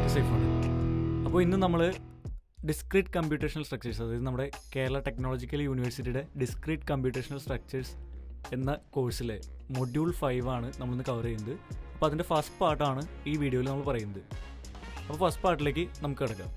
back to safe ആണ് അപ്പോൾ ഇന്ന് നമ്മൾ ഡിസ്ക്രീറ്റ് കമ്പ്യൂട്ടേഷണൽ സ്ട്രക്ചേഴ്സ് അതായത് നമ്മുടെ കേരള ടെക്നോളജിക്കൽ യൂണിവേഴ്സിറ്റിയുടെ ഡിസ്ക്രീറ്റ് കമ്പ്യൂട്ടേഷണൽ സ്ട്രക്ചേഴ്സ് എന്ന കോഴ്സിലെ മൊഡ്യൂൾ ഫൈവ് ആണ് നമ്മളിന്ന് കവർ ചെയ്യുന്നത് അപ്പോൾ അതിൻ്റെ ഫസ്റ്റ് പാർട്ടാണ് ഈ വീഡിയോയിൽ നമ്മൾ പറയുന്നത് അപ്പോൾ ഫസ്റ്റ് പാർട്ടിലേക്ക് നമുക്ക് കിടക്കാം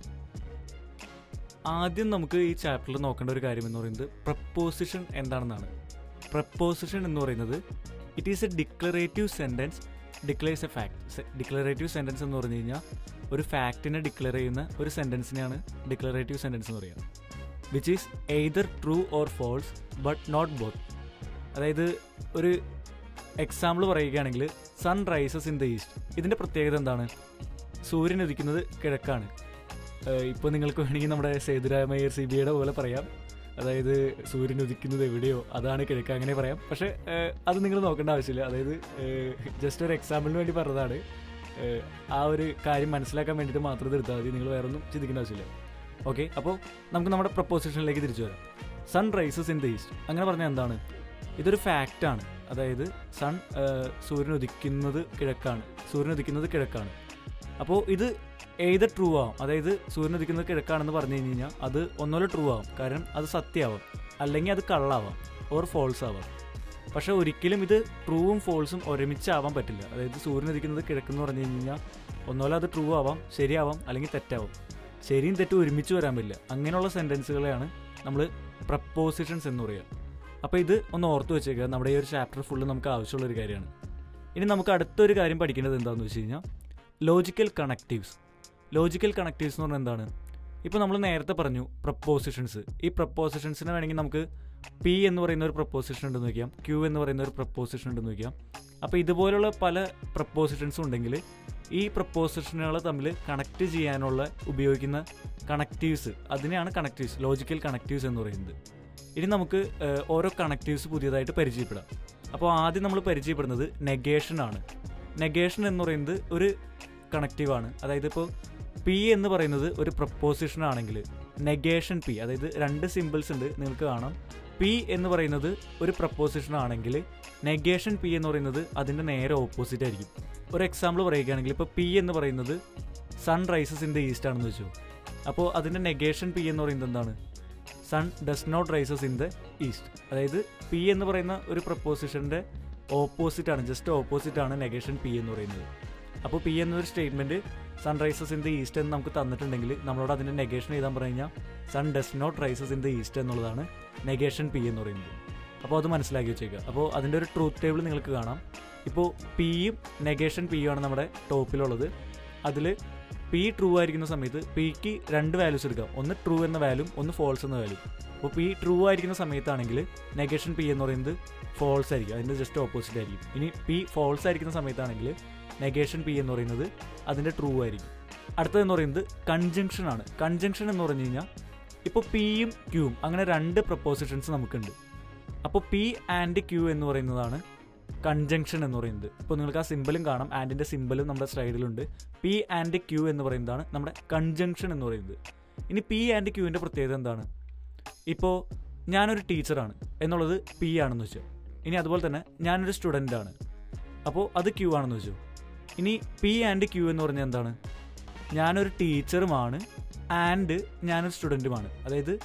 ആദ്യം നമുക്ക് ഈ ചാപ്റ്ററിൽ നോക്കേണ്ട ഒരു കാര്യം എന്ന് പറയുന്നത് പ്രപ്പോസിഷൻ എന്താണെന്നാണ് പ്രപ്പോസിഷൻ എന്ന് പറയുന്നത് it is a declarative sentence declares a fact declarative sentence എന്ന് പറഞ്ഞു കഴിഞ്ഞാൽ ഒരു ഫാക്റ്റിനെ ഡിക്ലെയർ ചെയ്യുന്ന ഒരു സെൻറ്റൻസിനെയാണ് ഡിക്ലറേറ്റീവ് സെൻറ്റൻസ് എന്ന് പറയുക which is either true or false but not both അതായത് ഒരു എക്സാമ്പിൾ പറയുകയാണെങ്കിൽ sun rises in the east ഇതിൻ്റെ പ്രത്യേകത എന്താണ് സൂര്യൻ ഉദിക്കുന്നത് കിഴക്കാണ് ഇപ്പോൾ നിങ്ങൾക്ക് വേണമെങ്കിൽ നമ്മുടെ സേതുരാമയ്യർ സി ബി ഐയുടെ പോലെ പറയാം അതായത് സൂര്യൻ ഉദിക്കുന്നത് എവിടെയോ അതാണ് കിഴക്ക് അങ്ങനെ പറയാം പക്ഷേ ഏഹ്, അത് നിങ്ങൾ നോക്കേണ്ട ആവശ്യമില്ല അതായത് ജസ്റ്റ് ഒരു എക്സാമ്പിളിന് വേണ്ടി പറഞ്ഞതാണ് ഏഹ്, ആ ഒരു കാര്യം മനസ്സിലാക്കാൻ വേണ്ടിയിട്ട് മാത്രം ഇത് എടുത്താൽ മതി നിങ്ങൾ വേറെ ഒന്നും ചിന്തിക്കേണ്ട ആവശ്യമില്ല ഓക്കെ അപ്പോൾ നമുക്ക് നമ്മുടെ പ്രപ്പോസിഷനിലേക്ക് തിരിച്ചു വരാം sun rises in the east അങ്ങനെ പറഞ്ഞാൽ എന്താണ് ഇതൊരു ഫാക്റ്റാണ് അതായത് സൺ സൂര്യൻ ഉദിക്കുന്നത് കിഴക്കാണ് സൂര്യൻ ഉദിക്കുന്നത് കിഴക്കാണ് അപ്പോൾ ഇത് ഏത് ട്രൂ ആവും അതായത് സൂര്യൻ ഉദിക്കുന്നത് കിഴക്കാണെന്ന് പറഞ്ഞു കഴിഞ്ഞ് കഴിഞ്ഞാൽ അത് ഒന്നുപോലെ ട്രൂ ആവും കാരണം അത് സത്യമാവും അല്ലെങ്കിൽ അത് കള്ളാവാം ഓർ ഫോൾസ് ആവാം പക്ഷെ ഒരിക്കലും ഇത് ട്രൂവും ഫോൾസും ഒരുമിച്ചാവാൻ പറ്റില്ല അതായത് സൂര്യൻ ഉദിക്കുന്നത് കിഴക്കെന്ന് പറഞ്ഞു കഴിഞ്ഞ് കഴിഞ്ഞാൽ ഒന്നുപോലെ അത് ട്രൂ ആവാം ശരിയാവാം അല്ലെങ്കിൽ തെറ്റാവാം ശരിയും തെറ്റും ഒരുമിച്ച് വരാൻ പറ്റില്ല അങ്ങനെയുള്ള സെൻറ്റൻസുകളെയാണ് നമ്മൾ പ്രപ്പോസിഷൻസ് എന്ന് പറയുക അപ്പോൾ ഇത് ഒന്ന് ഓർത്ത് വെച്ചേക്കുക നമ്മുടെ ഈ ഒരു ചാപ്റ്റർ ഫുള്ള് നമുക്ക് ആവശ്യമുള്ള ഒരു കാര്യമാണ് ഇനി നമുക്ക് അടുത്തൊരു കാര്യം പഠിക്കേണ്ടത് എന്താണെന്ന് വെച്ച് കഴിഞ്ഞാൽ ലോജിക്കൽ കണക്റ്റീവ്സ് ലോജിക്കൽ കണക്റ്റീവ്സ് എന്ന് പറഞ്ഞാൽ എന്താണ് ഇപ്പോൾ നമ്മൾ നേരത്തെ പറഞ്ഞു പ്രപ്പോസിഷൻസ് ഈ പ്രപ്പോസിഷൻസിനെ വേണമെങ്കിൽ നമുക്ക് പി എന്ന് പറയുന്ന ഒരു പ്രപ്പോസിഷൻ ഉണ്ടെന്ന് വയ്ക്കാം ക്യൂ എന്ന് പറയുന്ന ഒരു പ്രപ്പോസിഷൻ ഉണ്ടെന്ന് വയ്ക്കാം അപ്പോൾ ഇതുപോലുള്ള പല പ്രപ്പോസിഷൻസും ഉണ്ടെങ്കിൽ ഈ പ്രപ്പോസിഷനുകൾ തമ്മിൽ കണക്ട് ചെയ്യാനുള്ള ഉപയോഗിക്കുന്ന കണക്റ്റീവ്സ് അതിനെയാണ് കണക്റ്റീവ്സ് ലോജിക്കൽ കണക്റ്റീവ്സ് എന്ന് പറയുന്നത് ഇനി നമുക്ക് ഏഹ്, ഓരോ കണക്റ്റീവ്സ് പുതിയതായിട്ട് പരിചയപ്പെടാം അപ്പോൾ ആദ്യം നമ്മൾ പരിചയപ്പെടുന്നത് നെഗേഷൻ ആണ് നെഗേഷൻ എന്ന് പറയുന്നത് ഒരു കണക്റ്റീവാണ് അതായത് ഇപ്പോൾ പി എന്ന് പറയുന്നത് ഒരു പ്രപ്പോസിഷൻ ആണെങ്കിൽ നെഗേഷൻ പി അതായത് രണ്ട് സിമ്പിൾസ് ഉണ്ട് നിങ്ങൾക്ക് കാണാം പി എന്ന് പറയുന്നത് ഒരു പ്രപ്പോസിഷൻ ആണെങ്കിൽ നെഗേഷൻ പി എന്ന് പറയുന്നത് അതിൻ്റെ നേരെ ഓപ്പോസിറ്റ് ആയിരിക്കും ഒരു എക്സാമ്പിൾ പറയുകയാണെങ്കിൽ ഇപ്പോൾ പി എന്ന് പറയുന്നത് sun rises in the east ആണെന്ന് വെച്ചു അപ്പോൾ അതിൻ്റെ നെഗേഷൻ പി എന്ന് പറയുന്നത് എന്താണ് sun does not rises in the east അതായത് പി എന്ന് പറയുന്ന ഒരു പ്രപ്പോസിഷൻ്റെ ഓപ്പോസിറ്റ് ആണ് ജസ്റ്റ് ഓപ്പോസിറ്റ് ആണ് നെഗേഷൻ പി എന്ന് പറയുന്നത് അപ്പോൾ പി എന്നൊരു statement sun rises in the east എന്ന് നമുക്ക് തന്നിട്ടുണ്ടെങ്കിൽ നമ്മളോട് അതിൻ്റെ നെഗേഷൻ എഴുതാൻ പറഞ്ഞു കഴിഞ്ഞാൽ sun does not rises in the east എന്നുള്ളതാണ് നെഗേഷൻ പി എന്ന് പറയുന്നത് അപ്പോൾ അത് മനസ്സിലാക്കി വെച്ചേക്കുക അപ്പോൾ അതിൻ്റെ ഒരു ട്രൂത്ത് ടേബിൾ നിങ്ങൾക്ക് കാണാം ഇപ്പോൾ പിയും നെഗേഷൻ പിയും ആണ് നമ്മുടെ ടോപ്പിലുള്ളത് അതിൽ പി ട്രൂ ആയിരിക്കുന്ന സമയത്ത് പിക്ക് രണ്ട് വാല്യൂസ് എടുക്കാം ഒന്ന് ട്രൂ എന്ന വാല്യൂം ഒന്ന് ഫോൾസ് എന്ന വാല്യൂ അപ്പോൾ പി ട്രൂ ആയിരിക്കുന്ന സമയത്താണെങ്കിൽ നെഗേഷൻ പി എന്ന് പറയുന്നത് ഫോൾസ് ആയിരിക്കും അതിൻ്റെ ജസ്റ്റ് ഓപ്പോസിറ്റ് ആയിരിക്കും ഇനി പി ഫോൾസ് ആയിരിക്കുന്ന സമയത്താണെങ്കിൽ നെഗേഷൻ പി എന്ന് പറയുന്നത് അതിൻ്റെ ട്രൂ ആയിരിക്കും അടുത്തതെന്ന് പറയുന്നത് കൺജങ്ഷൻ ആണ് കൺജങ്ഷൻ എന്ന് പറഞ്ഞു കഴിഞ്ഞാൽ ഇപ്പോൾ പിയും ക്യൂവും അങ്ങനെ രണ്ട് പ്രപ്പോസിഷൻസ് നമുക്കുണ്ട് അപ്പോൾ പി ആൻഡ് ക്യൂ എന്ന് പറയുന്നതാണ് കൺജങ്ഷൻ എന്ന് പറയുന്നത് ഇപ്പോൾ നിങ്ങൾക്ക് ആ സിമ്പിളും കാണാം ആൻഡിൻ്റെ സിമ്പിളും നമ്മുടെ സ്ലൈഡിലുണ്ട് പി ആൻഡ് ക്യൂ എന്ന് പറയുന്നതാണ് നമ്മുടെ കൺജങ്ഷൻ എന്ന് പറയുന്നത് ഇനി പി ആൻഡ് ക്യൂവിൻ്റെ പ്രത്യേകത എന്താണ് ഇപ്പോൾ ഞാനൊരു ടീച്ചറാണ് എന്നുള്ളത് പി ആണെന്ന് വെച്ചു ഇനി അതുപോലെ തന്നെ ഞാനൊരു സ്റ്റുഡൻ്റ് ആണ് അപ്പോൾ അത് ക്യൂ ആണെന്ന് വെച്ചു ഇനി പി ആൻഡ് ക്യൂ എന്ന് പറഞ്ഞാൽ എന്താണ് ഞാനൊരു ടീച്ചറുമാണ് ആൻഡ് ഞാനൊരു സ്റ്റുഡൻറ്റുമാണ് അതായത്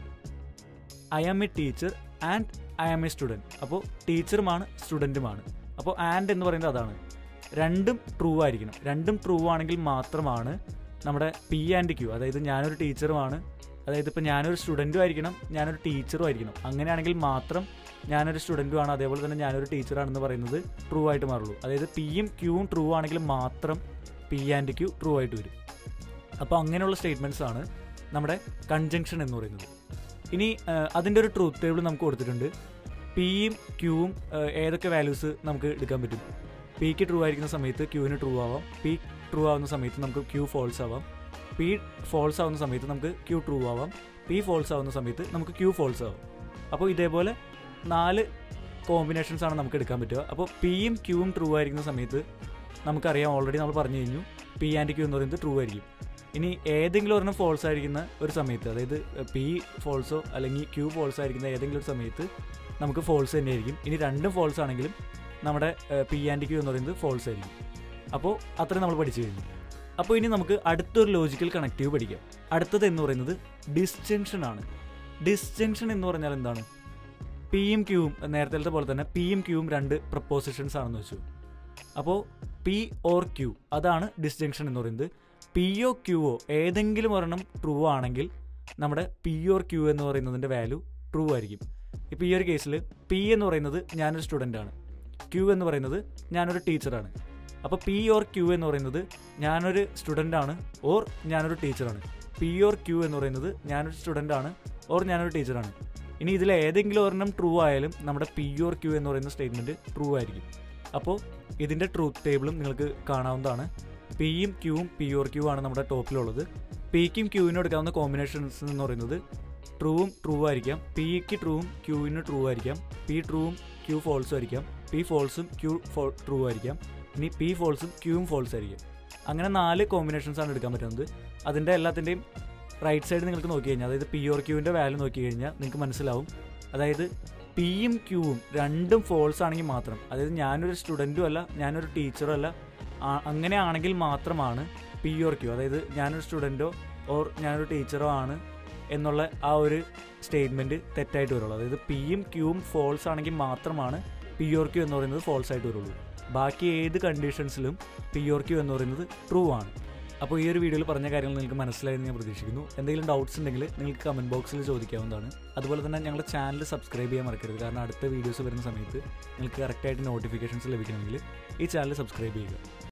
I am a teacher and I am a student അപ്പോൾ ടീച്ചറുമാണ് സ്റ്റുഡൻറ്റുമാണ് അപ്പോൾ ആൻഡ് എന്ന് പറയുന്നത് അതാണ് രണ്ടും ട്രൂ ആയിരിക്കണം രണ്ടും ട്രൂ ആണെങ്കിൽ മാത്രമാണ് നമ്മുടെ പി ആൻഡ് ക്യൂ അതായത് ഞാനൊരു ടീച്ചറുമാണ് അതായത് ഇപ്പോൾ ഞാനൊരു സ്റ്റുഡൻറ്റും ആയിരിക്കണം ഞാനൊരു ടീച്ചറും ആയിരിക്കണം അങ്ങനെയാണെങ്കിൽ മാത്രം ഞാനൊരു സ്റ്റുഡൻറ്റും ആണ് അതേപോലെ തന്നെ ഞാനൊരു ടീച്ചറാണെന്ന് പറയുന്നത് ട്രൂ ആയിട്ട് മാറുള്ളൂ അതായത് പിയും ക്യൂവും ട്രൂ ആണെങ്കിൽ മാത്രം പി ആൻഡ് ക്യൂ ട്രൂ ആയിട്ട് വരും അപ്പോൾ അങ്ങനെയുള്ള സ്റ്റേറ്റ്മെൻറ്റ്സ് ആണ് നമ്മുടെ കൺജങ്ഷൻ എന്ന് പറയുന്നത് ഇനി അതിൻ്റെ ഒരു ട്രൂത്ത് ടേബിൾ നമുക്ക് കൊടുത്തിട്ടുണ്ട് പിയും ക്യൂവും ഏതൊക്കെ വാല്യൂസ് നമുക്ക് എടുക്കാൻ പറ്റും പിക്ക് ട്രൂ ആയിരിക്കുന്ന സമയത്ത് ക്യൂവിന് ട്രൂ ആവാം പി ട്രൂ ആവുന്ന സമയത്ത് നമുക്ക് ക്യൂ ഫോൾസ് ആവാം പി ഫോൾസ് ആവുന്ന സമയത്ത് നമുക്ക് ക്യൂ ട്രൂ ആവാം പി ഫോൾസ് ആവുന്ന സമയത്ത് നമുക്ക് ക്യൂ ഫോൾസ് ആവാം അപ്പോൾ ഇതേപോലെ നാല് കോമ്പിനേഷൻസ് ആണ് നമുക്ക് എടുക്കാൻ പറ്റുക അപ്പോൾ പിയും ക്യൂവും ട്രൂ ആയിരിക്കുന്ന സമയത്ത് നമുക്കറിയാം ഓൾറെഡി നമ്മൾ പറഞ്ഞു കഴിഞ്ഞു പി ആൻഡ് ക്യൂ എന്ന് പറയുന്നത് ട്രൂ ആയിരിക്കും ഇനി ഏതെങ്കിലും ഒരെണ്ണം ഫോൾസ് ആയിരിക്കുന്ന ഒരു സമയത്ത് അതായത് പി ഫോൾസോ അല്ലെങ്കിൽ ക്യൂ ഫോൾസ് ആയിരിക്കുന്ന ഏതെങ്കിലും ഒരു സമയത്ത് നമുക്ക് ഫോൾസ് തന്നെയായിരിക്കും ഇനി രണ്ടും ഫോൾസ് ആണെങ്കിലും നമ്മുടെ പി ആൻഡ് ക്യൂ എന്ന് പറയുന്നത് ഫോൾസ് ആയിരിക്കും അപ്പോൾ അത്രയും നമ്മൾ പഠിച്ചു കഴിഞ്ഞു അപ്പോൾ ഇനി നമുക്ക് അടുത്തൊരു ലോജിക്കൽ കണക്റ്റീവ് പഠിക്കാം അടുത്തത് എന്ന് പറയുന്നത് ഡിസ്ജങ്ഷൻ ആണ് ഡിസ്ജങ്ഷൻ എന്ന് പറഞ്ഞാൽ എന്താണ് പിയും ക്യൂവും നേരത്തെ പോലെ തന്നെ പിയും ക്യൂവും രണ്ട് പ്രപ്പോസിഷൻസ് ആണെന്ന് വെച്ചു അപ്പോൾ പി ഓർ ക്യൂ അതാണ് ഡിസ്ജങ്ഷൻ എന്ന് പറയുന്നത് പി ഒ ക്യൂവോ ഏതെങ്കിലും ഒരെണ്ണം ട്രൂ ആണെങ്കിൽ നമ്മുടെ പി ഓർ ക്യൂ എന്ന് പറയുന്നതിൻ്റെ വാല്യൂ ട്രൂ ആയിരിക്കും ഇപ്പോൾ ഈ ഒരു കേസിൽ പി എന്ന് പറയുന്നത് ഞാനൊരു സ്റ്റുഡൻ്റ് ആണ് ക്യൂ എന്ന് പറയുന്നത് ഞാനൊരു ടീച്ചറാണ് അപ്പോൾ പി ഓർ ക്യൂ എന്ന് പറയുന്നത് ഞാനൊരു സ്റ്റുഡൻ്റ് ആണ് ഓർ ഞാനൊരു ടീച്ചറാണ് പി ഓർ ക്യൂ എന്ന് പറയുന്നത് ഞാനൊരു സ്റ്റുഡൻ്റ് ആണ് ഓർ ഞാനൊരു ടീച്ചറാണ് ഇനി ഇതിൽ ഏതെങ്കിലും ഒരെണ്ണം ട്രൂ ആയാലും നമ്മുടെ പി ഓർ ക്യൂ എന്ന് പറയുന്ന സ്റ്റേറ്റ്മെൻറ്റ് ട്രൂ ആയിരിക്കും അപ്പോൾ ഇതിൻ്റെ ട്രൂത്ത് ടേബിളും നിങ്ങൾക്ക് കാണാവുന്നതാണ് പിയും ക്യൂവും പി ഓർ ക്യൂ ആണ് നമ്മുടെ ടോപ്പിലുള്ളത് പിക്കും ക്യൂവിനും എടുക്കാവുന്ന കോമ്പിനേഷൻസ് എന്ന് പറയുന്നത് ട്രൂവും ട്രൂ ആയിരിക്കാം പിക്ക് ട്രൂവും ക്യൂവിന് ട്രൂ ആയിരിക്കാം പി ട്രൂവും ക്യൂ ഫോൾസും ആയിരിക്കാം പി ഫോൾസും ക്യൂ ഫോ ട്രൂ ആയിരിക്കാം ഇനി പി ഫോൾസും ക്യൂവും ഫോൾസ് ആയിരിക്കും അങ്ങനെ നാല് കോമ്പിനേഷൻസ് ആണ് എടുക്കാൻ പറ്റുന്നത് അതിൻ്റെ എല്ലാത്തിൻ്റെയും റൈറ്റ് സൈഡ് നിങ്ങൾക്ക് നോക്കി കഴിഞ്ഞാൽ അതായത് പി ഓർ ക്യൂവിൻ്റെ വാല്യൂ നോക്കി കഴിഞ്ഞാൽ നിങ്ങൾക്ക് മനസ്സിലാവും അതായത് പിയും ക്യൂവും രണ്ടും ഫോൾസ് ആണെങ്കിൽ മാത്രം അതായത് ഞാനൊരു സ്റ്റുഡൻറ്റും അല്ല ഞാനൊരു ടീച്ചറും അല്ല ആ- അങ്ങനെയാണെങ്കിൽ മാത്രമാണ് പി ഓർ ക്യൂ അതായത് ഞാനൊരു സ്റ്റുഡൻറ്റോ ഓർ ഞാനൊരു ടീച്ചറോ ആണ് എന്നുള്ള ആ ഒരു സ്റ്റേറ്റ്മെൻറ്റ് തെറ്റായിട്ട് വരുള്ളൂ അതായത് പിയും ക്യൂവും ഫോൾസ് ആണെങ്കിൽ മാത്രമാണ് പി ഓർ ക്യൂ എന്ന് പറയുന്നത് ഫോൾസ് ആയിട്ട് വരുള്ളൂ ബാക്കി ഏത് കണ്ടീഷൻസിലും പി ഓർ ക്യൂ എന്ന് പറയുന്നത് ട്രൂ ആണ് അപ്പോൾ ഈ ഒരു വീഡിയോയിൽ പറഞ്ഞ കാര്യങ്ങൾ നിങ്ങൾക്ക് മനസ്സിലായെന്ന് ഞാൻ പ്രതീക്ഷിക്കുന്നു എന്തെങ്കിലും ഡൗട്ട്സ് ഉണ്ടെങ്കിൽ നിങ്ങൾക്ക് കമൻറ്റ് ബോക്സിൽ ചോദിക്കാവുന്നതാണ് അതുപോലെ തന്നെ ഞങ്ങളുടെ ചാനൽ സബ്സ്ക്രൈബ് ചെയ്യാൻ മറക്കരുത് കാരണം അടുത്ത വീഡിയോസ് വരുന്ന സമയത്ത് നിങ്ങൾക്ക് കറക്റ്റായിട്ട് നോട്ടിഫിക്കേഷൻസ് ലഭിക്കണമെങ്കിൽ ഈ ചാനൽ സബ്സ്ക്രൈബ് ചെയ്യുക